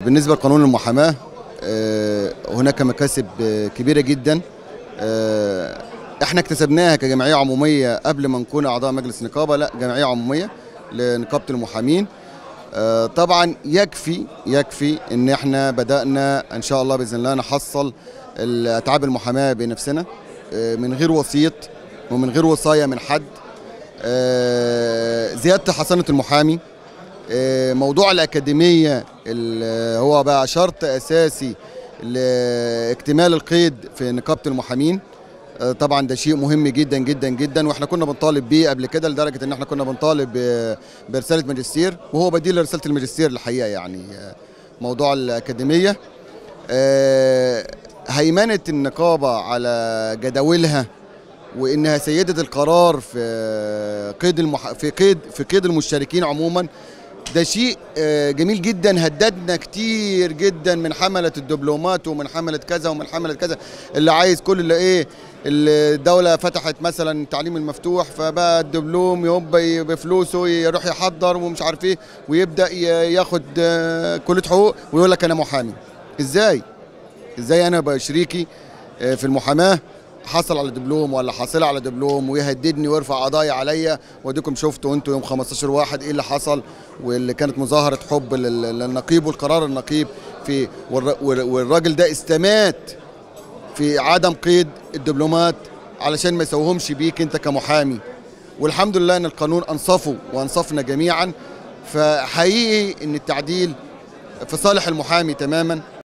بالنسبة لقانون المحاماة آه، هناك مكاسب آه، كبيرة جدا آه، احنا اكتسبناها كجمعية عمومية قبل ما نكون أعضاء مجلس نقابة لا جمعية عمومية لنقابة المحامين آه، طبعا يكفي يكفي ان احنا بدأنا ان شاء الله بإذن الله نحصل الأتعاب المحاماة بنفسنا آه، من غير وسيط ومن غير وصاية من حد آه، زيادة حصانة المحامي آه، موضوع الأكاديمية ال- هو بقى شرط أساسي لاكتمال القيد في نقابة المحامين آه، طبعا ده شيء مهم جدا جدا جدا واحنا كنا بنطالب بيه قبل كده لدرجه ان احنا كنا بنطالب ب- برساله ماجستير وهو بديل لرساله الماجستير الحقيقه يعني آه، موضوع الاكاديميه آه، هيمنه النقابه على جداولها وانها سيده القرار في قيد المح... في قيد في قيد المشتركين عموما ده شيء آه، جميل جدا هددنا كتير جدا من حمله الدبلومات ومن حمله كذا ومن حمله كذا اللي عايز كل اللي ايه الدوله فتحت مثلا التعليم المفتوح فبقى الدبلوم يبقى بفلوسه يروح يحضر ومش عارف ايه ويبدا ي- ياخد آه، كليه حقوق ويقول لك انا محامي ازاي ازاي انا ابقى شريكي آه، في المحاماه حصل على دبلوم ولا حاصله على دبلوم ويهددني ويرفع قضايا عليا واديكم شفتوا انتوا يوم 15 واحد ايه اللي حصل واللي كانت مظاهره حب لل- للنقيب والقرار النقيب في والر- والر- والراجل ده استمات في عدم قيد الدبلومات علشان ما يسوهمش بيك انت كمحامي والحمد لله ان القانون انصفه وانصفنا جميعا فحقيقي ان التعديل في صالح المحامي تماما